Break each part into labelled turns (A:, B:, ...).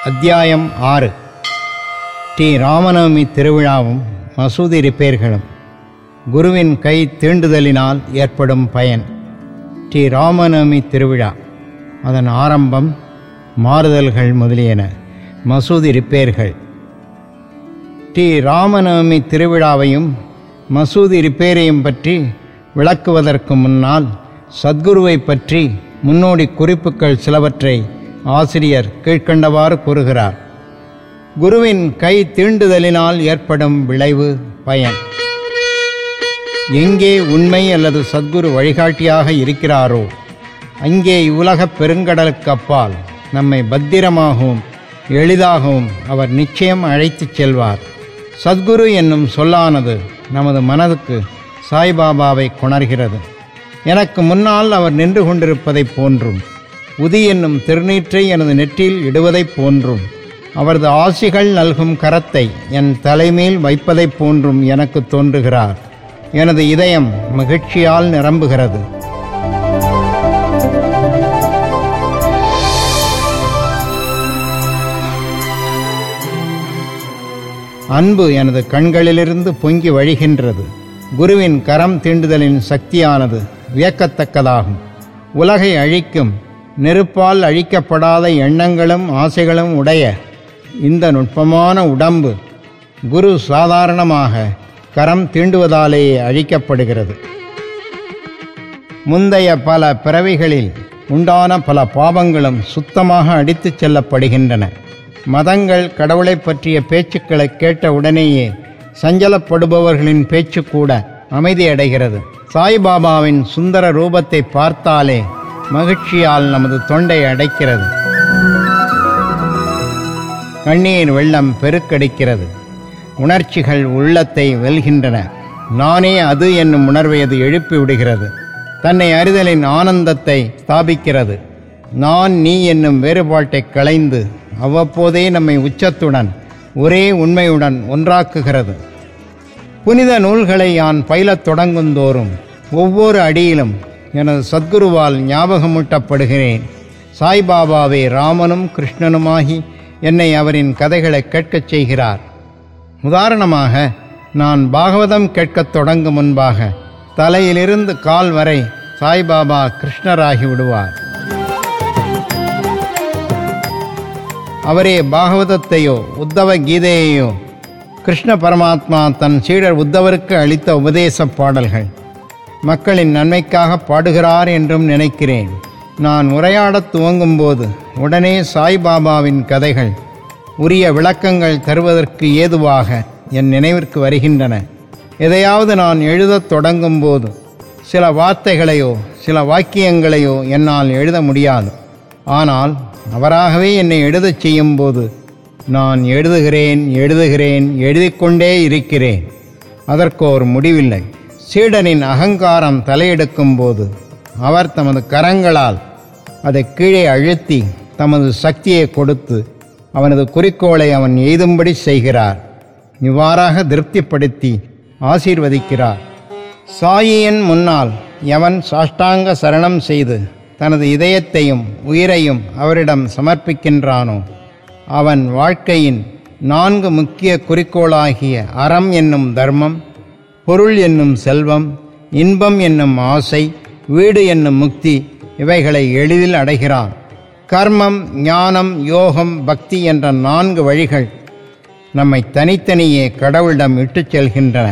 A: அத்தியாயம் ஆறு ஸ்ரீ ராமநவமி திருவிழாவும் மசூதி ரிப்பேர்களும் குருவின் கை தீண்டுதலினால் ஏற்படும் பயன் ஸ்ரீ ராமநவமி திருவிழா அதன் ஆரம்பம் மாறுதல்கள் முதலியன மசூதி ரிப்பேர்கள் ஸ்ரீ ராமநவமி திருவிழாவையும் மசூதி ரிப்பேரையும் பற்றி விளக்குவதற்கு முன்னால் சத்குருவை பற்றி முன்னோடி குறிப்புகள் சிலவற்றை ஆசிரியர் கீழ்க்கண்டவாறு கூறுகிறார் குருவின் கை தீண்டுதலினால் ஏற்படும் விளைவு பயன் எங்கே உண்மை அல்லது சத்குரு வழிகாட்டியாக இருக்கிறாரோ அங்கே இவ்வுலகப் பெருங்கடலுக்கு அப்பால் நம்மை பத்திரமாகவும் எளிதாகவும் அவர் நிச்சயம் அழைத்துச் செல்வார் சத்குரு என்னும் சொல்லானது நமது மனதுக்கு சாய்பாபாவை கொணர்கிறது எனக்கு முன்னால் அவர் நின்று கொண்டிருப்பதைப் போன்றும் உதி என்னும் திருநீற்றை எனது நெற்றியில் இடுவதைப் போன்றும் அவரது ஆசிகள் நல்கும் கரத்தை என் தலைமேல் வைப்பதைப் போன்றும் எனக்கு தோன்றுகிறார் எனது இதயம் மகிழ்ச்சியால் நிரம்புகிறது அன்பு எனது கண்களிலிருந்து பொங்கி வழிகின்றது குருவின் கரம் தீண்டுதலின் சக்தியானது வியக்கத்தக்கதாகும் உலகை அழிக்கும் நெருப்பால் அழிக்கப்படாத எண்ணங்களும் ஆசைகளும் உடைய இந்த நுட்பமான உடம்பு குரு சாதாரணமாக கரம் தீண்டுவதாலேயே அழிக்கப்படுகிறது முந்தைய பல பிறவிகளில் உண்டான பல பாவங்களும் சுத்தமாக அடித்துச் செல்லப்படுகின்றன மதங்கள் கடவுளைப் பற்றிய பேச்சுக்களை கேட்ட உடனேயே சஞ்சலப்படுபவர்களின் பேச்சு கூட அமைதியடைகிறது சாய்பாபாவின் சுந்தர ரூபத்தை பார்த்தாலே மகிழ்ச்சியால் நமது தொண்டை அடைக்கிறது கண்ணீர் வெள்ளம் பெருக்கடிக்கிறது உணர்ச்சிகள் உள்ளத்தை வெல்கின்றன நானே அது என்னும் உணர்வை அது எழுப்பி விடுகிறது தன்னை அறிதலின் ஆனந்தத்தை ஸ்தாபிக்கிறது நான் நீ என்னும் வேறுபாட்டை களைந்து அவ்வப்போதே நம்மை உச்சத்துடன் ஒரே உண்மையுடன் ஒன்றாக்குகிறது புனித நூல்களை யான் பயிலத் தொடங்குந்தோறும் ஒவ்வொரு அடியிலும் எனது சத்குருவால் ஞாபகமூட்டப்படுகிறேன் சாய்பாபாவே ராமனும் கிருஷ்ணனுமாகி என்னை அவரின் கதைகளை கேட்கச் செய்கிறார் உதாரணமாக நான் பாகவதம் கேட்கத் தொடங்கும் முன்பாக தலையிலிருந்து கால் வரை சாய்பாபா கிருஷ்ணராகி விடுவார் அவரே பாகவதத்தையோ உத்தவ கீதையையோ கிருஷ்ண பரமாத்மா தன் சீடர் உத்தவருக்கு அளித்த உபதேச பாடல்கள் மக்களின் நன்மைக்காக பாடுகிறார் என்றும் நினைக்கிறேன் நான் உரையாடத் துவங்கும்போது உடனே சாய்பாபாவின் கதைகள் உரிய விளக்கங்கள் தருவதற்கு ஏதுவாக என் நினைவிற்கு வருகின்றன எதையாவது நான் எழுதத் தொடங்கும்போது சில வார்த்தைகளையோ சில வாக்கியங்களையோ என்னால் எழுத முடியாது ஆனால் அவராகவே என்னை எழுதச் செய்யும்போது நான் எழுதுகிறேன் எழுதுகிறேன் எழுதிக்கொண்டே இருக்கிறேன் அதற்கோர் முடிவில்லை சீடனின் அகங்காரம் தலையெடுக்கும் போது அவர் தமது கரங்களால் அதை கீழே அழுத்தி தமது சக்தியை கொடுத்து அவனது குறிக்கோளை அவன் எய்தும்படி செய்கிறார் இவ்வாறாக திருப்திப்படுத்தி ஆசீர்வதிக்கிறார் சாயியின் முன்னால் எவன் சாஷ்டாங்க சரணம் செய்து தனது இதயத்தையும் உயிரையும் அவரிடம் சமர்ப்பிக்கின்றானோ அவன் வாழ்க்கையின் நான்கு முக்கிய குறிக்கோளாகிய அறம் என்னும் தர்மம் பொருள் என்னும் செல்வம் இன்பம் என்னும் ஆசை வீடு என்னும் முக்தி இவைகளை எளிதில் அடைகிறான் கர்மம் ஞானம் யோகம் பக்தி என்ற நான்கு வழிகள் நம்மை தனித்தனியே கடவுளிடம் இட்டுச் செல்கின்றன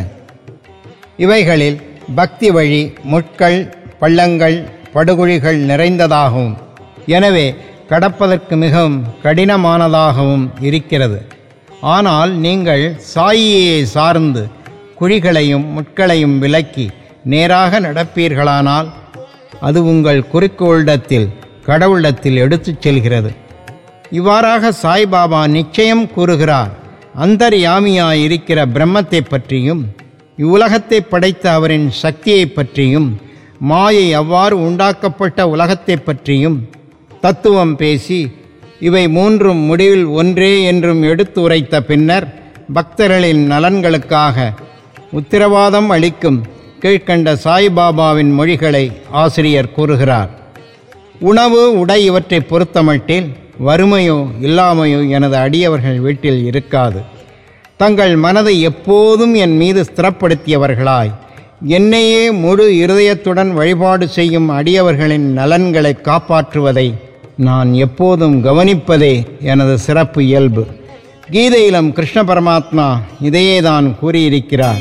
A: இவைகளில் பக்தி வழி முட்கள் பள்ளங்கள் படுகுழிகள் நிறைந்ததாகவும் எனவே கடப்பதற்கு மிகவும் கடினமானதாகவும் இருக்கிறது ஆனால் நீங்கள் சாயியை சார்ந்து குழிகளையும் முட்களையும் விலக்கி நேராக நடப்பீர்களானால் அது உங்கள் குறிக்கோளிடத்தில் கடவுளிடத்தில் எடுத்துச் செல்கிறது இவ்வாறாக சாய்பாபா நிச்சயம் கூறுகிறார் அந்தர்யாமியாயிருக்கிற பிரம்மத்தை பற்றியும் இவ்வுலகத்தை படைத்த அவரின் சக்தியை பற்றியும் மாயை அவ்வாறு உண்டாக்கப்பட்ட உலகத்தை பற்றியும் தத்துவம் பேசி இவை மூன்றும் முடிவில் ஒன்றே என்றும் எடுத்து உரைத்த பின்னர் பக்தர்களின் நலன்களுக்காக உத்தரவாதம் அளிக்கும் கீழ்க்கண்ட சாய்பாபாவின் மொழிகளை ஆசிரியர் கூறுகிறார் உணவு உடை இவற்றை பொறுத்தமட்டில் வறுமையோ இல்லாமையோ எனது அடியவர்கள் வீட்டில் இருக்காது தங்கள் மனதை எப்போதும் என் மீது ஸ்திரப்படுத்தியவர்களாய் என்னையே முழு இருதயத்துடன் வழிபாடு செய்யும் அடியவர்களின் நலன்களை காப்பாற்றுவதை நான் எப்போதும் கவனிப்பதே எனது சிறப்பு இயல்பு கீதையிலும் கிருஷ்ண பரமாத்மா இதையே தான் கூறியிருக்கிறார்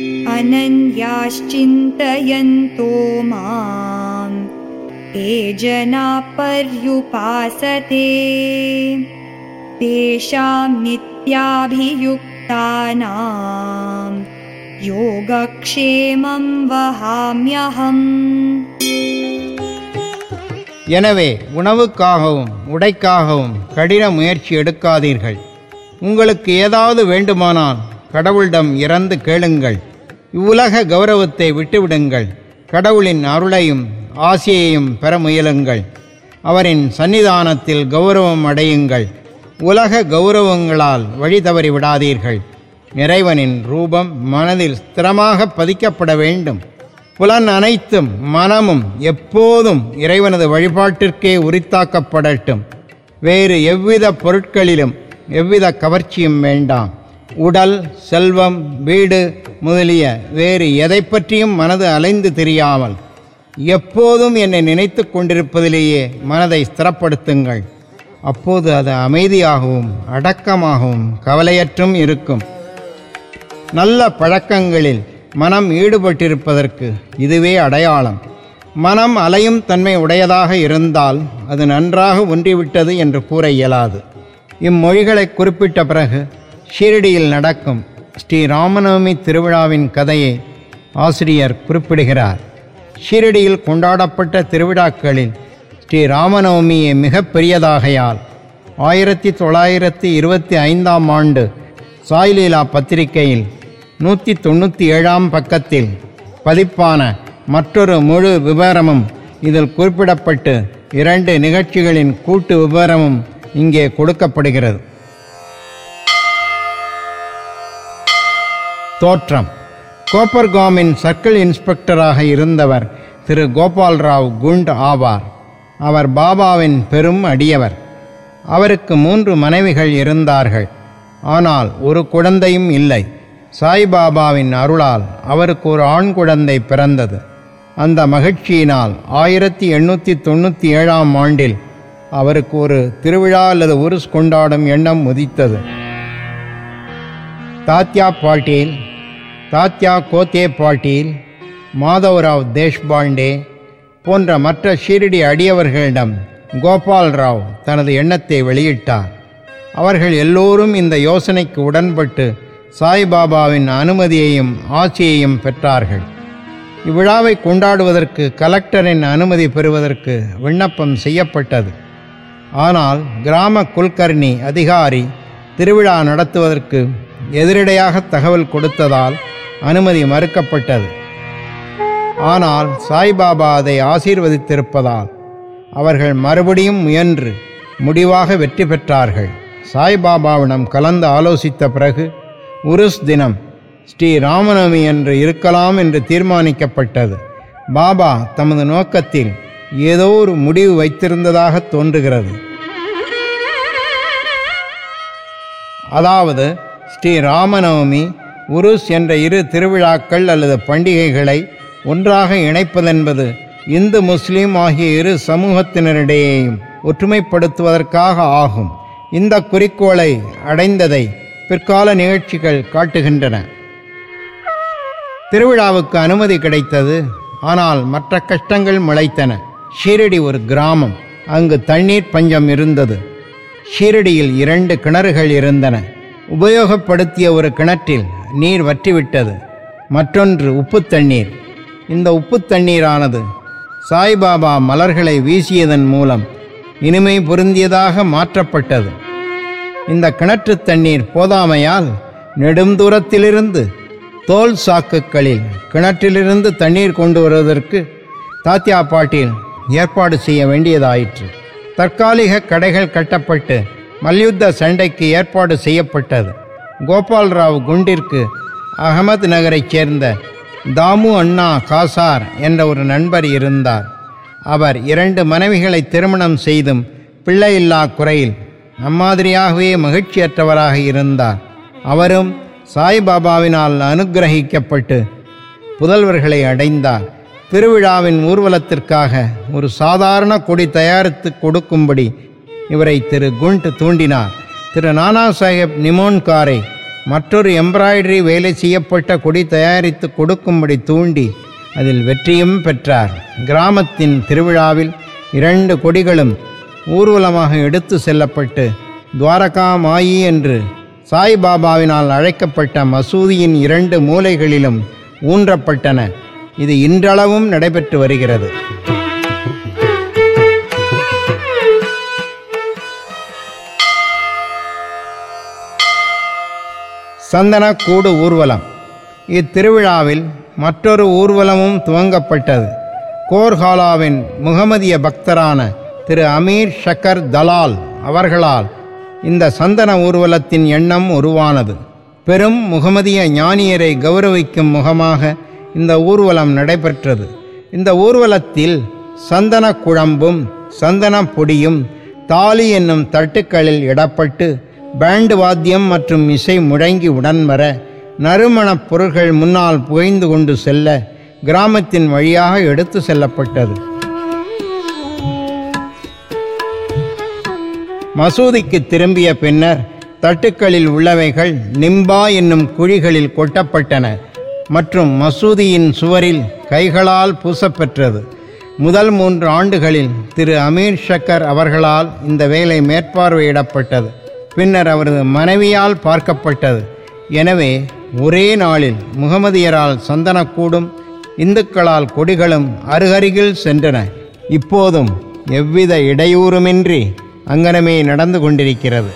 B: अनन्याश्चिन्तयन्तो माम् ते जना पर्युपासते तेषां नित्याभियुक्तानां योगक्षेमं वहाम्यहम्
A: எனவே உணவுக்காகவும் உடைக்காகவும் கடின முயற்சி எடுக்காதீர்கள் உங்களுக்கு ஏதாவது வேண்டுமானால் கடவுளிடம் இறந்து கேளுங்கள் இவ்வுலக கௌரவத்தை விட்டுவிடுங்கள் கடவுளின் அருளையும் ஆசையையும் பெற முயலுங்கள் அவரின் சன்னிதானத்தில் கௌரவம் அடையுங்கள் உலக கௌரவங்களால் வழி தவறி விடாதீர்கள் இறைவனின் ரூபம் மனதில் ஸ்திரமாக பதிக்கப்பட வேண்டும் புலன் அனைத்தும் மனமும் எப்போதும் இறைவனது வழிபாட்டிற்கே உரித்தாக்கப்படட்டும் வேறு எவ்வித பொருட்களிலும் எவ்வித கவர்ச்சியும் வேண்டாம் உடல் செல்வம் வீடு முதலிய வேறு எதை பற்றியும் மனது அலைந்து தெரியாமல் எப்போதும் என்னை நினைத்து கொண்டிருப்பதிலேயே மனதை ஸ்திரப்படுத்துங்கள் அப்போது அது அமைதியாகவும் அடக்கமாகவும் கவலையற்றும் இருக்கும் நல்ல பழக்கங்களில் மனம் ஈடுபட்டிருப்பதற்கு இதுவே அடையாளம் மனம் அலையும் தன்மை உடையதாக இருந்தால் அது நன்றாக ஒன்றிவிட்டது என்று கூற இயலாது இம்மொழிகளை குறிப்பிட்ட பிறகு ஷீரடியில் நடக்கும் ஸ்ரீ ராமநவமி திருவிழாவின் கதையை ஆசிரியர் குறிப்பிடுகிறார் ஷீரடியில் கொண்டாடப்பட்ட திருவிழாக்களில் ஸ்ரீ ராமநவமியை மிக பெரியதாகையால் ஆயிரத்தி தொள்ளாயிரத்தி இருபத்தி ஐந்தாம் ஆண்டு சாய்லீலா பத்திரிகையில் நூற்றி தொண்ணூற்றி ஏழாம் பக்கத்தில் பதிப்பான மற்றொரு முழு விவரமும் இதில் குறிப்பிடப்பட்டு இரண்டு நிகழ்ச்சிகளின் கூட்டு விவரமும் இங்கே கொடுக்கப்படுகிறது தோற்றம் கோப்பர்காமின் சர்க்கிள் இன்ஸ்பெக்டராக இருந்தவர் திரு கோபால்ராவ் குண்ட் ஆவார் அவர் பாபாவின் பெரும் அடியவர் அவருக்கு மூன்று மனைவிகள் இருந்தார்கள் ஆனால் ஒரு குழந்தையும் இல்லை சாய்பாபாவின் அருளால் அவருக்கு ஒரு ஆண் குழந்தை பிறந்தது அந்த மகிழ்ச்சியினால் ஆயிரத்தி எண்ணூற்றி தொண்ணூற்றி ஏழாம் ஆண்டில் அவருக்கு ஒரு திருவிழா அல்லது உருஸ் கொண்டாடும் எண்ணம் உதித்தது தாத்யா பாட்டீல் தாத்யா கோத்தே பாட்டீல் மாதவராவ் தேஷ்பாண்டே போன்ற மற்ற ஷீரடி அடியவர்களிடம் கோபால் ராவ் தனது எண்ணத்தை வெளியிட்டார் அவர்கள் எல்லோரும் இந்த யோசனைக்கு உடன்பட்டு சாய்பாபாவின் அனுமதியையும் ஆசையையும் பெற்றார்கள் இவ்விழாவை கொண்டாடுவதற்கு கலெக்டரின் அனுமதி பெறுவதற்கு விண்ணப்பம் செய்யப்பட்டது ஆனால் கிராம குல்கர்ணி அதிகாரி திருவிழா நடத்துவதற்கு எதிரடையாக தகவல் கொடுத்ததால் அனுமதி மறுக்கப்பட்டது ஆனால் சாய்பாபா அதை ஆசீர்வதித்திருப்பதால் அவர்கள் மறுபடியும் முயன்று முடிவாக வெற்றி பெற்றார்கள் சாய்பாபாவிடம் கலந்து ஆலோசித்த பிறகு உருஸ் தினம் ஸ்ரீ ராமநவமி என்று இருக்கலாம் என்று தீர்மானிக்கப்பட்டது பாபா தமது நோக்கத்தில் ஏதோ ஒரு முடிவு வைத்திருந்ததாக தோன்றுகிறது அதாவது ஸ்ரீ ராமநவமி உருஸ் என்ற இரு திருவிழாக்கள் அல்லது பண்டிகைகளை ஒன்றாக இணைப்பதென்பது இந்து முஸ்லீம் ஆகிய இரு சமூகத்தினரிடையேயும் ஒற்றுமைப்படுத்துவதற்காக ஆகும் இந்த குறிக்கோளை அடைந்ததை பிற்கால நிகழ்ச்சிகள் காட்டுகின்றன திருவிழாவுக்கு அனுமதி கிடைத்தது ஆனால் மற்ற கஷ்டங்கள் முளைத்தன ஷீரடி ஒரு கிராமம் அங்கு தண்ணீர் பஞ்சம் இருந்தது ஷீரடியில் இரண்டு கிணறுகள் இருந்தன உபயோகப்படுத்திய ஒரு கிணற்றில் நீர் வற்றிவிட்டது மற்றொன்று உப்பு தண்ணீர் இந்த உப்பு தண்ணீரானது சாய்பாபா மலர்களை வீசியதன் மூலம் இனிமை பொருந்தியதாக மாற்றப்பட்டது இந்த கிணற்று தண்ணீர் போதாமையால் நெடும் தூரத்திலிருந்து தோல் சாக்குகளில் கிணற்றிலிருந்து தண்ணீர் கொண்டு வருவதற்கு தாத்யா பாட்டீல் ஏற்பாடு செய்ய வேண்டியதாயிற்று தற்காலிக கடைகள் கட்டப்பட்டு மல்யுத்த சண்டைக்கு ஏற்பாடு செய்யப்பட்டது கோபால்ராவ் குண்டிற்கு அகமது நகரைச் சேர்ந்த தாமு அண்ணா காசார் என்ற ஒரு நண்பர் இருந்தார் அவர் இரண்டு மனைவிகளை திருமணம் செய்தும் பிள்ளையில்லா குறையில் அம்மாதிரியாகவே மகிழ்ச்சியற்றவராக இருந்தார் அவரும் சாய்பாபாவினால் அனுக்கிரகிக்கப்பட்டு புதல்வர்களை அடைந்தார் திருவிழாவின் ஊர்வலத்திற்காக ஒரு சாதாரண கொடி தயாரித்து கொடுக்கும்படி இவரை திரு குண்ட் தூண்டினார் திரு நானா சாஹேப் நிமோன்காரை மற்றொரு எம்ப்ராய்டரி வேலை செய்யப்பட்ட கொடி தயாரித்து கொடுக்கும்படி தூண்டி அதில் வெற்றியும் பெற்றார் கிராமத்தின் திருவிழாவில் இரண்டு கொடிகளும் ஊர்வலமாக எடுத்து செல்லப்பட்டு துவாரகா மாயி என்று சாய்பாபாவினால் அழைக்கப்பட்ட மசூதியின் இரண்டு மூலைகளிலும் ஊன்றப்பட்டன இது இன்றளவும் நடைபெற்று வருகிறது சந்தனக்கூடு ஊர்வலம் இத்திருவிழாவில் மற்றொரு ஊர்வலமும் துவங்கப்பட்டது கோர்ஹாலாவின் முகமதிய பக்தரான திரு அமீர் ஷக்கர் தலால் அவர்களால் இந்த சந்தன ஊர்வலத்தின் எண்ணம் உருவானது பெரும் முகமதிய ஞானியரை கௌரவிக்கும் முகமாக இந்த ஊர்வலம் நடைபெற்றது இந்த ஊர்வலத்தில் சந்தன குழம்பும் சந்தன பொடியும் தாலி என்னும் தட்டுக்களில் இடப்பட்டு பேண்டு வாத்தியம் மற்றும் இசை முழங்கி உடன் வர நறுமணப் பொருள்கள் முன்னால் புகைந்து கொண்டு செல்ல கிராமத்தின் வழியாக எடுத்து செல்லப்பட்டது மசூதிக்கு திரும்பிய பின்னர் தட்டுக்களில் உள்ளவைகள் நிம்பா என்னும் குழிகளில் கொட்டப்பட்டன மற்றும் மசூதியின் சுவரில் கைகளால் பூசப்பெற்றது முதல் மூன்று ஆண்டுகளில் திரு அமீர் ஷக்கர் அவர்களால் இந்த வேலை மேற்பார்வையிடப்பட்டது பின்னர் அவரது மனைவியால் பார்க்கப்பட்டது எனவே ஒரே நாளில் முகமதியரால் சந்தனக்கூடும் இந்துக்களால் கொடிகளும் அருகருகில் சென்றன இப்போதும் எவ்வித இடையூறுமின்றி அங்கனமே நடந்து கொண்டிருக்கிறது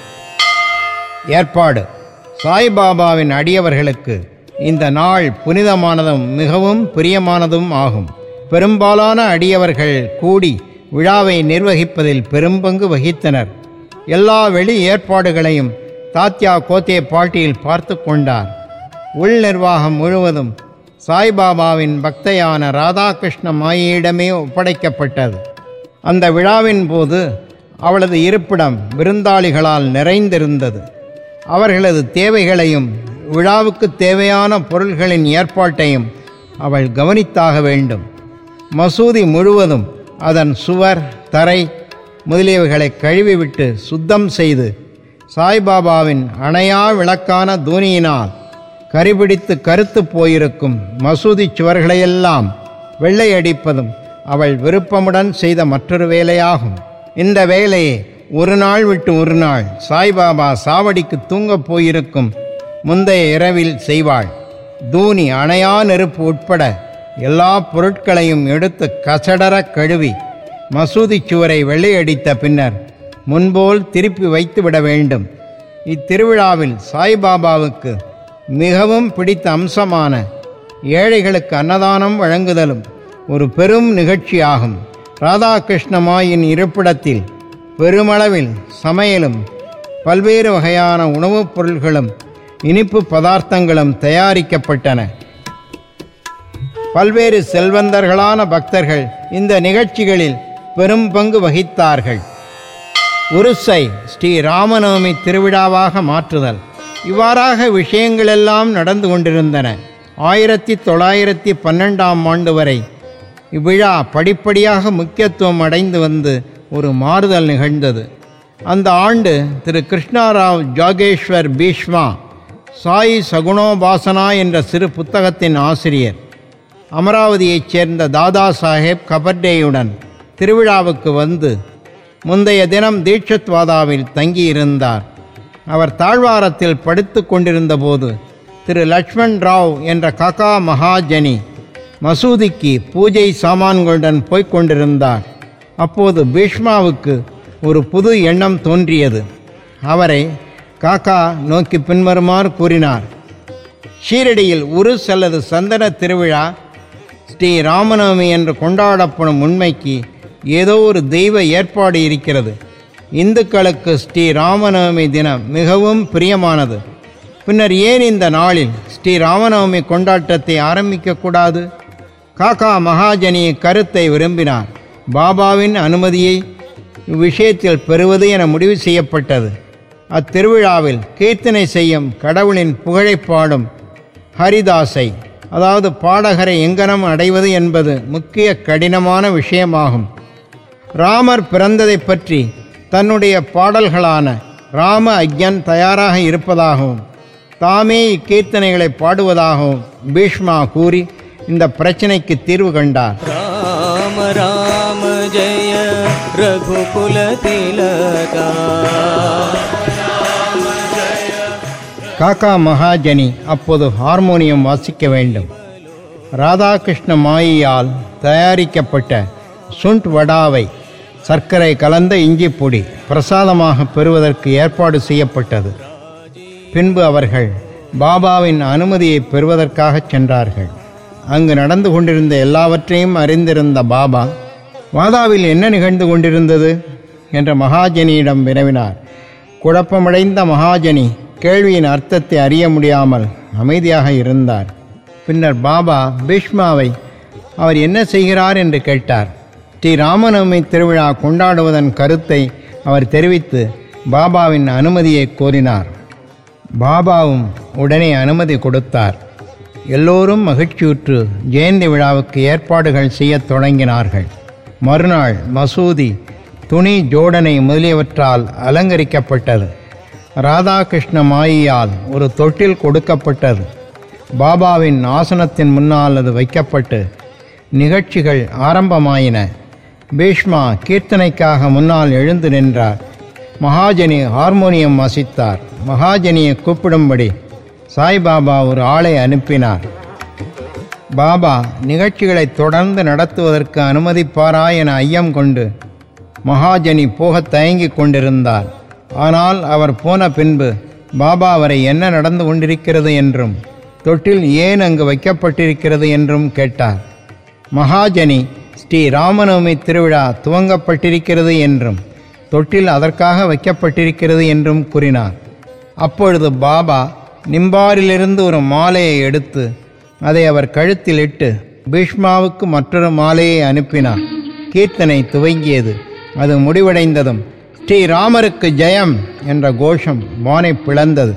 A: ஏற்பாடு சாய்பாபாவின் அடியவர்களுக்கு இந்த நாள் புனிதமானதும் மிகவும் பிரியமானதும் ஆகும் பெரும்பாலான அடியவர்கள் கூடி விழாவை நிர்வகிப்பதில் பெரும்பங்கு வகித்தனர் எல்லா வெளி ஏற்பாடுகளையும் தாத்யா கோத்தே பாட்டியில் பார்த்து கொண்டார் உள் நிர்வாகம் முழுவதும் சாய்பாபாவின் பக்தையான ராதாகிருஷ்ண மாயிடமே ஒப்படைக்கப்பட்டது அந்த விழாவின் போது அவளது இருப்பிடம் விருந்தாளிகளால் நிறைந்திருந்தது அவர்களது தேவைகளையும் விழாவுக்கு தேவையான பொருள்களின் ஏற்பாட்டையும் அவள் கவனித்தாக வேண்டும் மசூதி முழுவதும் அதன் சுவர் தரை முதலியவைகளை கழுவிவிட்டு சுத்தம் செய்து சாய்பாபாவின் அணையா விளக்கான தூணியினால் கரிபிடித்து கருத்து போயிருக்கும் மசூதி சுவர்களையெல்லாம் வெள்ளை அடிப்பதும் அவள் விருப்பமுடன் செய்த மற்றொரு வேலையாகும் இந்த வேலையை ஒரு நாள் விட்டு ஒரு நாள் சாய்பாபா சாவடிக்கு தூங்கப் போயிருக்கும் முந்தைய இரவில் செய்வாள் தூணி அணையா நெருப்பு உட்பட எல்லா பொருட்களையும் எடுத்து கசடர கழுவி மசூதி சுவரை வெள்ளையடித்த பின்னர் முன்போல் திருப்பி வைத்துவிட வேண்டும் இத்திருவிழாவில் சாய்பாபாவுக்கு மிகவும் பிடித்த அம்சமான ஏழைகளுக்கு அன்னதானம் வழங்குதலும் ஒரு பெரும் நிகழ்ச்சியாகும் ராதாகிருஷ்ணமாயின் இருப்பிடத்தில் பெருமளவில் சமையலும் பல்வேறு வகையான உணவுப் பொருள்களும் இனிப்பு பதார்த்தங்களும் தயாரிக்கப்பட்டன பல்வேறு செல்வந்தர்களான பக்தர்கள் இந்த நிகழ்ச்சிகளில் பெரும் பங்கு வகித்தார்கள் உருசை ஸ்ரீ ராமநவமி திருவிழாவாக மாற்றுதல் இவ்வாறாக விஷயங்களெல்லாம் நடந்து கொண்டிருந்தன ஆயிரத்தி தொள்ளாயிரத்தி பன்னெண்டாம் ஆண்டு வரை இவ்விழா படிப்படியாக முக்கியத்துவம் அடைந்து வந்து ஒரு மாறுதல் நிகழ்ந்தது அந்த ஆண்டு திரு கிருஷ்ணாராவ் ஜாகேஸ்வர் பீஷ்மா சாய் சகுணோபாசனா என்ற சிறு புத்தகத்தின் ஆசிரியர் அமராவதியைச் சேர்ந்த தாதா சாஹேப் கபர்டேயுடன் திருவிழாவுக்கு வந்து முந்தைய தினம் தீட்சத்வாதாவில் தங்கியிருந்தார் அவர் தாழ்வாரத்தில் படுத்து கொண்டிருந்தபோது திரு லக்ஷ்மண் ராவ் என்ற காக்கா மகாஜனி மசூதிக்கு பூஜை சாமான்களுடன் போய்க் கொண்டிருந்தார் அப்போது பீஷ்மாவுக்கு ஒரு புது எண்ணம் தோன்றியது அவரை காக்கா நோக்கி பின்வருமாறு கூறினார் ஷீரடியில் உருஸ் அல்லது சந்தன திருவிழா ஸ்ரீ ராமநவமி என்று கொண்டாடப்படும் உண்மைக்கு ஏதோ ஒரு தெய்வ ஏற்பாடு இருக்கிறது இந்துக்களுக்கு ஸ்ரீ ராமநவமி தினம் மிகவும் பிரியமானது பின்னர் ஏன் இந்த நாளில் ஸ்ரீ ராமநவமி கொண்டாட்டத்தை ஆரம்பிக்கக்கூடாது காக்கா மகாஜனி கருத்தை விரும்பினார் பாபாவின் அனுமதியை இவ்விஷயத்தில் பெறுவது என முடிவு செய்யப்பட்டது அத்திருவிழாவில் கீர்த்தனை செய்யும் கடவுளின் புகழைப் பாடும் ஹரிதாஸை அதாவது பாடகரை எங்கனம் அடைவது என்பது முக்கிய கடினமான விஷயமாகும் ராமர் பிறந்ததைப் பற்றி தன்னுடைய பாடல்களான ராம அக்ஞன் தயாராக இருப்பதாகவும் தாமே இக்கீர்த்தனைகளை பாடுவதாகவும் பீஷ்மா கூறி இந்த பிரச்சனைக்கு தீர்வு கண்டார்
C: राम राम जय रघुकुल तिलका
A: காக்கா மகாஜனி அப்போது ஹார்மோனியம் வாசிக்க வேண்டும் ராதாகிருஷ்ண மாயியால் தயாரிக்கப்பட்ட சுண்ட் வடாவை சர்க்கரை கலந்த இஞ்சி பொடி பிரசாதமாக பெறுவதற்கு ஏற்பாடு செய்யப்பட்டது பின்பு அவர்கள் பாபாவின் அனுமதியை பெறுவதற்காக சென்றார்கள் அங்கு நடந்து கொண்டிருந்த எல்லாவற்றையும் அறிந்திருந்த பாபா மாதாவில் என்ன நிகழ்ந்து கொண்டிருந்தது என்ற மகாஜனியிடம் வினவினார் குழப்பமடைந்த மகாஜனி கேள்வியின் அர்த்தத்தை அறிய முடியாமல் அமைதியாக இருந்தார் பின்னர் பாபா பீஷ்மாவை அவர் என்ன செய்கிறார் என்று கேட்டார் ஸ்ரீ ராமநவமி திருவிழா கொண்டாடுவதன் கருத்தை அவர் தெரிவித்து பாபாவின் அனுமதியை கோரினார் பாபாவும் உடனே அனுமதி கொடுத்தார் எல்லோரும் மகிழ்ச்சியுற்று ஜெயந்தி விழாவுக்கு ஏற்பாடுகள் செய்யத் தொடங்கினார்கள் மறுநாள் மசூதி துணி ஜோடனை முதலியவற்றால் அலங்கரிக்கப்பட்டது ராதாகிருஷ்ண மாயியால் ஒரு தொட்டில் கொடுக்கப்பட்டது பாபாவின் ஆசனத்தின் முன்னால் அது வைக்கப்பட்டு நிகழ்ச்சிகள் ஆரம்பமாயின பீஷ்மா கீர்த்தனைக்காக முன்னால் எழுந்து நின்றார் மகாஜனி ஹார்மோனியம் வாசித்தார் மகாஜனியை கூப்பிடும்படி சாய்பாபா ஒரு ஆளை அனுப்பினார் பாபா நிகழ்ச்சிகளை தொடர்ந்து நடத்துவதற்கு அனுமதிப்பாரா என ஐயம் கொண்டு மகாஜனி போகத் தயங்கிக் கொண்டிருந்தார் ஆனால் அவர் போன பின்பு பாபா அவரை என்ன நடந்து கொண்டிருக்கிறது என்றும் தொட்டில் ஏன் அங்கு வைக்கப்பட்டிருக்கிறது என்றும் கேட்டார் மகாஜனி ஸ்ரீ ராமநவமி திருவிழா துவங்கப்பட்டிருக்கிறது என்றும் தொட்டில் அதற்காக வைக்கப்பட்டிருக்கிறது என்றும் கூறினார் அப்பொழுது பாபா நிம்பாரிலிருந்து ஒரு மாலையை எடுத்து அதை அவர் கழுத்தில் இட்டு பீஷ்மாவுக்கு மற்றொரு மாலையை அனுப்பினார் கீர்த்தனை துவங்கியது அது முடிவடைந்ததும் ஸ்ரீ ராமருக்கு ஜெயம் என்ற கோஷம் வானை பிளந்தது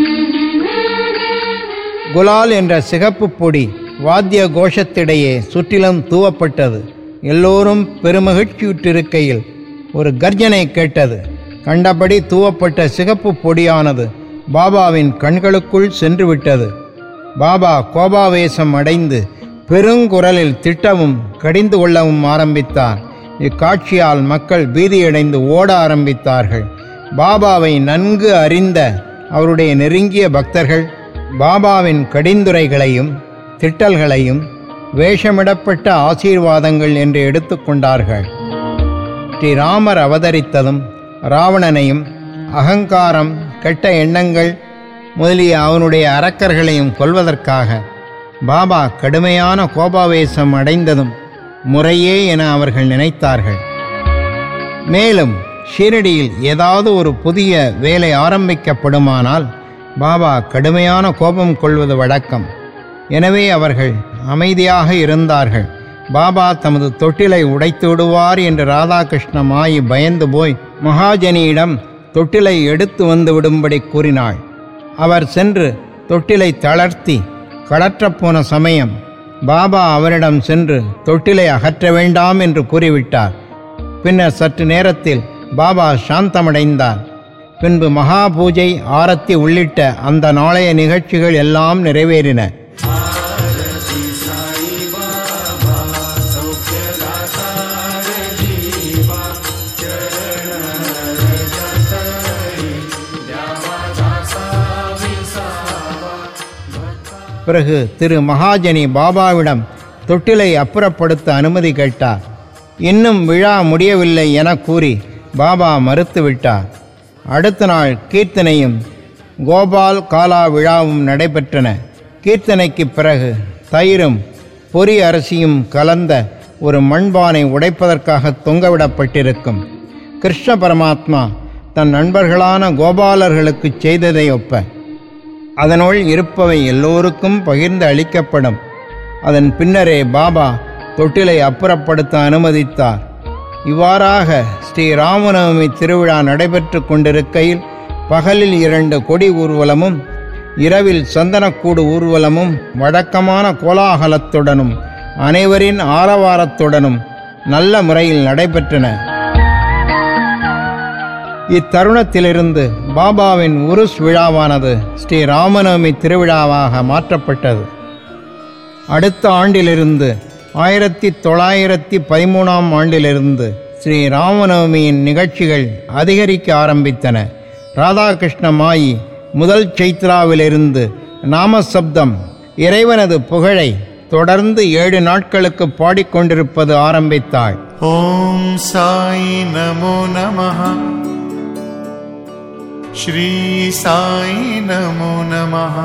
A: குலால் என்ற சிகப்பு பொடி வாத்திய கோஷத்திடையே சுற்றிலும் தூவப்பட்டது எல்லோரும் பெருமகிழ்ச்சியுற்றிருக்கையில் ஒரு கர்ஜனை கேட்டது கண்டபடி தூவப்பட்ட சிகப்பு பொடியானது பாபாவின் கண்களுக்குள் சென்று விட்டது பாபா கோபாவேசம் அடைந்து பெருங்குரலில் திட்டவும் கடிந்து கொள்ளவும் ஆரம்பித்தார் இக்காட்சியால் மக்கள் பீதியடைந்து ஓட ஆரம்பித்தார்கள் பாபாவை நன்கு அறிந்த அவருடைய நெருங்கிய பக்தர்கள் பாபாவின் கடிந்துரைகளையும் திட்டல்களையும் வேஷமிடப்பட்ட ஆசீர்வாதங்கள் என்று எடுத்துக்கொண்டார்கள் ஸ்ரீராமர் அவதரித்ததும் ராவணனையும் அகங்காரம் கெட்ட எண்ணங்கள் முதலிய அவனுடைய அரக்கர்களையும் கொல்வதற்காக பாபா கடுமையான கோபாவேசம் அடைந்ததும் முறையே என அவர்கள் நினைத்தார்கள் மேலும் ஷீரடியில் ஏதாவது ஒரு புதிய வேலை ஆரம்பிக்கப்படுமானால் பாபா கடுமையான கோபம் கொள்வது வழக்கம் எனவே அவர்கள் அமைதியாக இருந்தார்கள் பாபா தமது தொட்டிலை உடைத்து விடுவார் என்று ராதாகிருஷ்ண மாயி பயந்து போய் மகாஜனியிடம் தொட்டிலை எடுத்து வந்து விடும்படி கூறினாள் அவர் சென்று தொட்டிலை தளர்த்தி கழற்றப் போன சமயம் பாபா அவரிடம் சென்று தொட்டிலை அகற்ற வேண்டாம் என்று கூறிவிட்டார் பின்னர் சற்று நேரத்தில் பாபா சாந்தமடைந்தார் பின்பு மகா பூஜை ஆரத்தி உள்ளிட்ட அந்த நாளைய நிகழ்ச்சிகள் எல்லாம் நிறைவேறின பிறகு திரு மகாஜனி பாபாவிடம் தொட்டிலை அப்புறப்படுத்த அனுமதி கேட்டார் இன்னும் விழா முடியவில்லை என கூறி பாபா மறுத்துவிட்டார் அடுத்த நாள் கீர்த்தனையும் கோபால் காலா விழாவும் நடைபெற்றன கீர்த்தனைக்கு பிறகு தயிரும் பொரி அரிசியும் கலந்த ஒரு மண்பானை உடைப்பதற்காக தொங்கவிடப்பட்டிருக்கும் கிருஷ்ண பரமாத்மா தன் நண்பர்களான கோபாலர்களுக்கு செய்ததை ஒப்ப அதனுள் இருப்பவை எல்லோருக்கும் பகிர்ந்து அளிக்கப்படும் அதன் பின்னரே பாபா தொட்டிலை அப்புறப்படுத்த அனுமதித்தார் இவ்வாறாக ஸ்ரீ ராமநவமி திருவிழா நடைபெற்று கொண்டிருக்கையில் பகலில் இரண்டு கொடி ஊர்வலமும் இரவில் சந்தனக்கூடு ஊர்வலமும் வழக்கமான கோலாகலத்துடனும் அனைவரின் ஆரவாரத்துடனும் நல்ல முறையில் நடைபெற்றன இத்தருணத்திலிருந்து பாபாவின் உருஸ் விழாவானது ஸ்ரீ ராமநவமி திருவிழாவாக மாற்றப்பட்டது அடுத்த ஆண்டிலிருந்து ஆயிரத்தி தொள்ளாயிரத்தி பதிமூணாம் ஆண்டிலிருந்து ஸ்ரீ ராமநவமியின் நிகழ்ச்சிகள் அதிகரிக்க ஆரம்பித்தன ராதாகிருஷ்ண மாயி முதல் சைத்ராவிலிருந்து நாமசப்தம் இறைவனது புகழை தொடர்ந்து ஏழு நாட்களுக்கு பாடிக்கொண்டிருப்பது ஆரம்பித்தாள்
D: ॐ साई नमो नमः श्री साई नमो नमः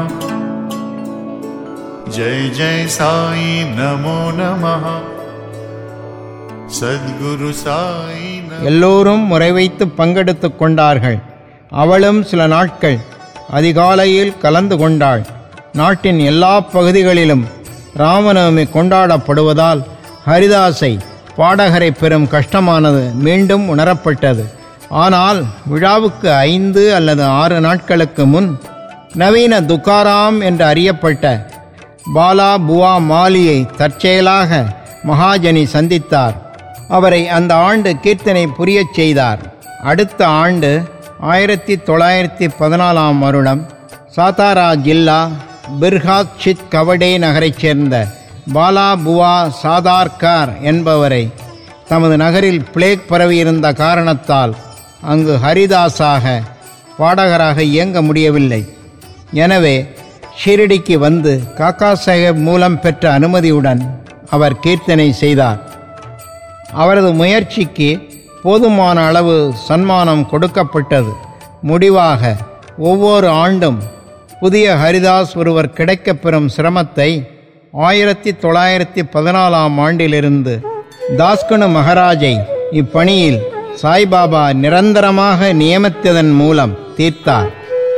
D: जय जय साई नमो नमः सद्गुरु साई नमो
A: எல்லோரும் முறை வைத்து பங்கெடுத்துக் கொண்டார்கள் அவளும் சில நாட்கள் அதிகாலையில் கலந்து கொண்டாள் நாட்டின் எல்லா பகுதிகளிலும் ராமநவமி கொண்டாடப்படுவதால் ஹரிதாஸை பாடகரை பெறும் கஷ்டமானது மீண்டும் உணரப்பட்டது ஆனால் விழாவுக்கு ஐந்து அல்லது ஆறு நாட்களுக்கு முன் நவீன துக்காராம் என்று அறியப்பட்ட பாலா புவா மாலியை தற்செயலாக மகாஜனி சந்தித்தார் அவரை அந்த ஆண்டு கீர்த்தனை புரியச் செய்தார் அடுத்த ஆண்டு ஆயிரத்தி தொள்ளாயிரத்தி பதினாலாம் வருடம் சாத்தாரா ஜில்லா பிர்ஹாத் சித் கவடே நகரைச் சேர்ந்த பாலா புவா சாதார்கார் என்பவரை தமது நகரில் பிளேக் பரவியிருந்த காரணத்தால் அங்கு ஹரிதாஸாக பாடகராக இயங்க முடியவில்லை எனவே ஷிரடிக்கு வந்து காக்கா சாஹேப் மூலம் பெற்ற அனுமதியுடன் அவர் கீர்த்தனை செய்தார் அவரது முயற்சிக்கு போதுமான அளவு சன்மானம் கொடுக்கப்பட்டது முடிவாக ஒவ்வொரு ஆண்டும் புதிய ஹரிதாஸ் ஒருவர் கிடைக்கப்பெறும் சிரமத்தை ஆயிரத்தி தொள்ளாயிரத்தி பதினாலாம் ஆண்டிலிருந்து தாஸ்கனு மகாராஜை இப்பணியில் சாய்பாபா நிரந்தரமாக நியமித்ததன் மூலம் தீர்த்தார்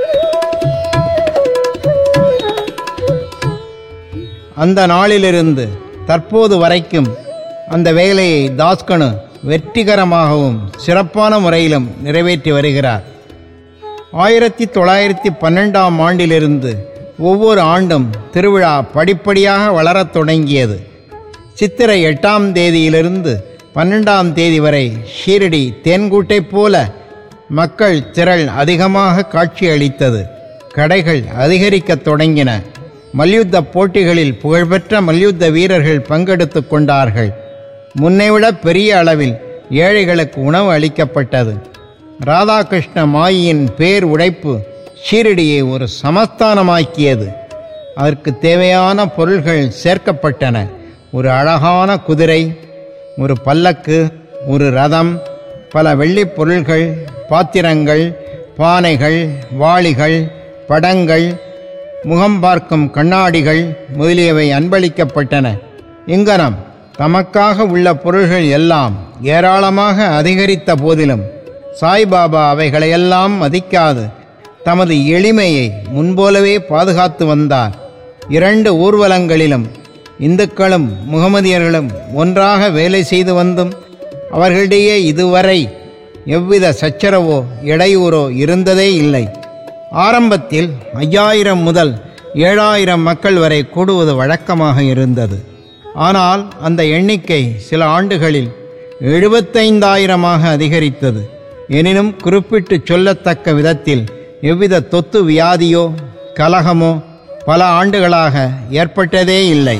A: அந்த நாளிலிருந்து தற்போது வரைக்கும் அந்த வேலையை தாஸ்கனு வெற்றிகரமாகவும் சிறப்பான முறையிலும் நிறைவேற்றி வருகிறார் ஆயிரத்தி தொள்ளாயிரத்தி பன்னெண்டாம் ஆண்டிலிருந்து ஒவ்வொரு ஆண்டும் திருவிழா படிப்படியாக வளரத் தொடங்கியது சித்திரை எட்டாம் தேதியிலிருந்து பன்னெண்டாம் தேதி வரை ஷீரடி தேன்கூட்டைப் போல மக்கள் திரள் அதிகமாக காட்சியளித்தது கடைகள் அதிகரிக்கத் தொடங்கின மல்யுத்த போட்டிகளில் புகழ்பெற்ற மல்யுத்த வீரர்கள் பங்கெடுத்து கொண்டார்கள் முன்னைவிட பெரிய அளவில் ஏழைகளுக்கு உணவு அளிக்கப்பட்டது ராதாகிருஷ்ண மாயியின் பேர் உடைப்பு ஷீரடியை ஒரு சமஸ்தானமாக்கியது அதற்கு தேவையான பொருள்கள் சேர்க்கப்பட்டன ஒரு அழகான குதிரை ஒரு பல்லக்கு ஒரு ரதம் பல வெள்ளிப் பொருள்கள் பாத்திரங்கள் பானைகள் வாளிகள் படங்கள் முகம் பார்க்கும் கண்ணாடிகள் முதலியவை அன்பளிக்கப்பட்டன இங்கனம் தமக்காக உள்ள பொருள்கள் எல்லாம் ஏராளமாக அதிகரித்த போதிலும் சாய்பாபா அவைகளையெல்லாம் மதிக்காது தமது எளிமையை முன்போலவே பாதுகாத்து வந்தார் இரண்டு ஊர்வலங்களிலும் இந்துக்களும் முகமதியர்களும் ஒன்றாக வேலை செய்து வந்தும் அவர்களிடையே இதுவரை எவ்வித சச்சரவோ இடையூறோ இருந்ததே இல்லை ஆரம்பத்தில் ஐயாயிரம் முதல் ஏழாயிரம் மக்கள் வரை கூடுவது வழக்கமாக இருந்தது ஆனால் அந்த எண்ணிக்கை சில ஆண்டுகளில் எழுபத்தைந்தாயிரமாக அதிகரித்தது எனினும் குறிப்பிட்டு சொல்லத்தக்க விதத்தில் எவ்வித தொத்து வியாதியோ கலகமோ பல ஆண்டுகளாக ஏற்பட்டதே இல்லை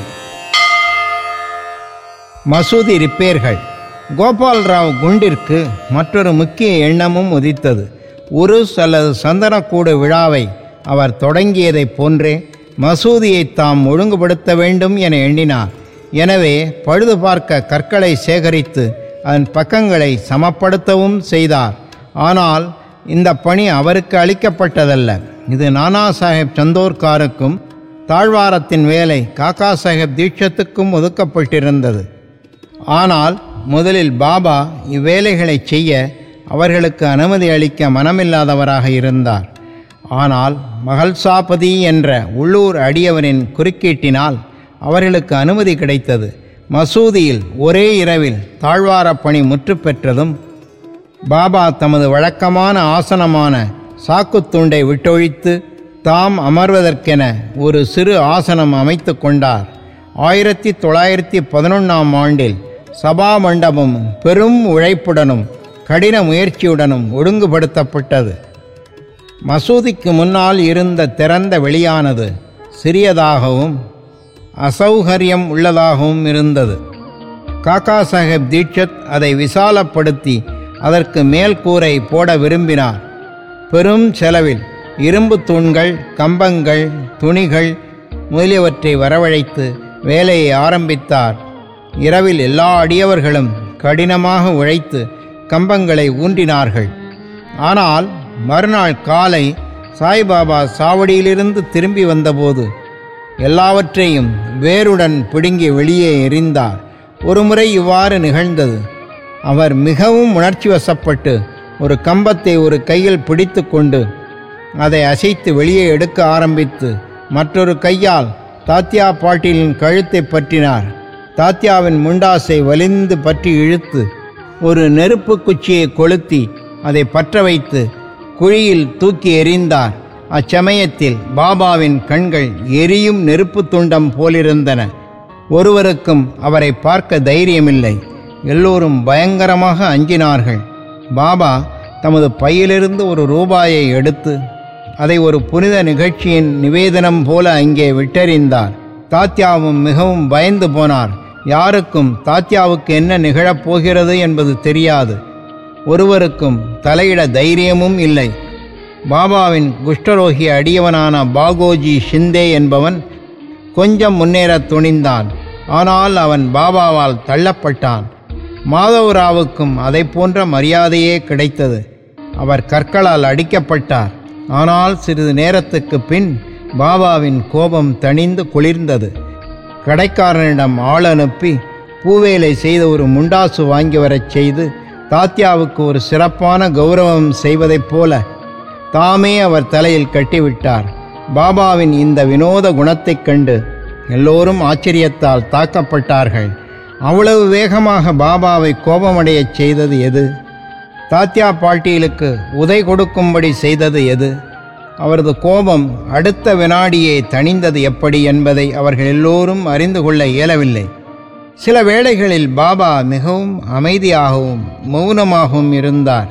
A: மசூதி ரிப்பேர்கள் கோபால்ராவ் குண்டிற்கு மற்றொரு முக்கிய எண்ணமும் உதித்தது உருஸ் அல்லது சந்தனக்கூடு விழாவை அவர் தொடங்கியதைப் போன்றே மசூதியை தாம் ஒழுங்குபடுத்த வேண்டும் என எண்ணினார் எனவே பழுது பார்க்க கற்களை சேகரித்து அதன் பக்கங்களை சமப்படுத்தவும் செய்தார் ஆனால் இந்த பணி அவருக்கு அளிக்கப்பட்டதல்ல இது நானா சாஹேப் சந்தோர்காருக்கும் தாழ்வாரத்தின் வேலை காக்கா சாஹேப் தீட்சத்துக்கும் ஒதுக்கப்பட்டிருந்தது ஆனால் முதலில் பாபா இவ்வேலைகளை செய்ய அவர்களுக்கு அனுமதி அளிக்க மனமில்லாதவராக இருந்தார் ஆனால் மகள்சாபதி என்ற உள்ளூர் அடியவரின் குறுக்கீட்டினால் அவர்களுக்கு அனுமதி கிடைத்தது மசூதியில் ஒரே இரவில் தாழ்வாரப் பணி முற்று பெற்றதும் பாபா தமது வழக்கமான ஆசனமான சாக்குத்துண்டை விட்டொழித்து தாம் அமர்வதற்கென ஒரு சிறு ஆசனம் அமைத்து கொண்டார் ஆயிரத்தி தொள்ளாயிரத்தி பதினொன்றாம் ஆண்டில் சபா மண்டபம் பெரும் உழைப்புடனும் கடின முயற்சியுடனும் ஒழுங்குபடுத்தப்பட்டது மசூதிக்கு முன்னால் இருந்த திறந்த வெளியானது சிறியதாகவும் அசௌகரியம் உள்ளதாகவும் இருந்தது காக்கா சாஹேப் தீட்சத் அதை விசாலப்படுத்தி அதற்கு மேல் கூரை போட விரும்பினார் பெரும் செலவில் இரும்பு தூண்கள் கம்பங்கள் துணிகள் முதலியவற்றை வரவழைத்து வேலையை ஆரம்பித்தார் இரவில் எல்லா அடியவர்களும் கடினமாக உழைத்து கம்பங்களை ஊன்றினார்கள் ஆனால் மறுநாள் காலை சாய்பாபா சாவடியிலிருந்து திரும்பி வந்தபோது எல்லாவற்றையும் வேருடன் பிடுங்கி வெளியே எறிந்தார் ஒருமுறை இவ்வாறு நிகழ்ந்தது அவர் மிகவும் உணர்ச்சி வசப்பட்டு ஒரு கம்பத்தை ஒரு கையில் பிடித்து கொண்டு அதை அசைத்து வெளியே எடுக்க ஆரம்பித்து மற்றொரு கையால் தாத்யா பாட்டீலின் கழுத்தை பற்றினார் தாத்யாவின் முண்டாசை வலிந்து பற்றி இழுத்து ஒரு நெருப்பு குச்சியை கொளுத்தி அதை பற்ற வைத்து குழியில் தூக்கி எறிந்தார் அச்சமயத்தில் பாபாவின் கண்கள் எரியும் நெருப்பு துண்டம் போலிருந்தன ஒருவருக்கும் அவரை பார்க்க தைரியமில்லை எல்லோரும் பயங்கரமாக அஞ்சினார்கள் பாபா தமது பையிலிருந்து ஒரு ரூபாயை எடுத்து அதை ஒரு புனித நிகழ்ச்சியின் நிவேதனம் போல அங்கே விட்டெறிந்தார் தாத்யாவும் மிகவும் பயந்து போனார் யாருக்கும் தாத்யாவுக்கு என்ன நிகழப் போகிறது என்பது தெரியாது ஒருவருக்கும் தலையிட தைரியமும் இல்லை பாபாவின் குஷ்டரோகி அடியவனான பாகோஜி ஷிந்தே என்பவன் கொஞ்சம் முன்னேறத் துணிந்தான் ஆனால் அவன் பாபாவால் தள்ளப்பட்டான் மாதவராவுக்கும் அதை போன்ற மரியாதையே கிடைத்தது அவர் கற்களால் அடிக்கப்பட்டார் ஆனால் சிறிது நேரத்துக்கு பின் பாபாவின் கோபம் தணிந்து குளிர்ந்தது கடைக்காரனிடம் ஆள் அனுப்பி பூவேலை செய்த ஒரு முண்டாசு வாங்கி வரச் செய்து தாத்யாவுக்கு ஒரு சிறப்பான கௌரவம் செய்வதைப் போல தாமே அவர் தலையில் கட்டிவிட்டார் பாபாவின் இந்த வினோத குணத்தைக் கண்டு எல்லோரும் ஆச்சரியத்தால் தாக்கப்பட்டார்கள் அவ்வளவு வேகமாக பாபாவை கோபமடையச் செய்தது எது தாத்யா பாட்டீலுக்கு உதை கொடுக்கும்படி செய்தது எது அவரது கோபம் அடுத்த வினாடியே தணிந்தது எப்படி என்பதை அவர்கள் எல்லோரும் அறிந்து கொள்ள இயலவில்லை சில வேளைகளில் பாபா மிகவும் அமைதியாகவும் மௌனமாகவும் இருந்தார்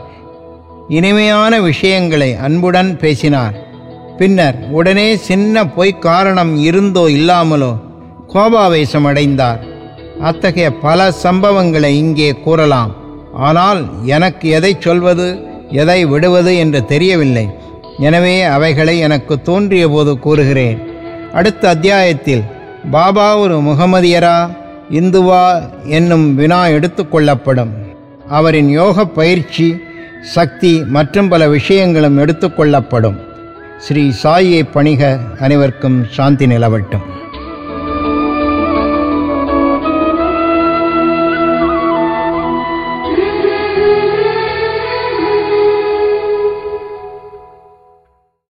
A: இனிமையான விஷயங்களை அன்புடன் பேசினார் பின்னர் உடனே சின்ன பொய்க் காரணம் இருந்தோ இல்லாமலோ கோபாவேசம் அடைந்தார் அத்தகைய பல சம்பவங்களை இங்கே கூறலாம் ஆனால் எனக்கு எதை சொல்வது எதை விடுவது என்று தெரியவில்லை எனவே அவைகளை எனக்கு தோன்றிய போது கூறுகிறேன் அடுத்த அத்தியாயத்தில் பாபா ஒரு முகமதியரா இந்துவா என்னும் வினா எடுத்துக்கொள்ளப்படும் அவரின் யோக பயிற்சி சக்தி மற்றும் பல விஷயங்களும் எடுத்துக்கொள்ளப்படும் ஸ்ரீ சாயியை பணிக அனைவருக்கும் சாந்தி நிலவட்டும்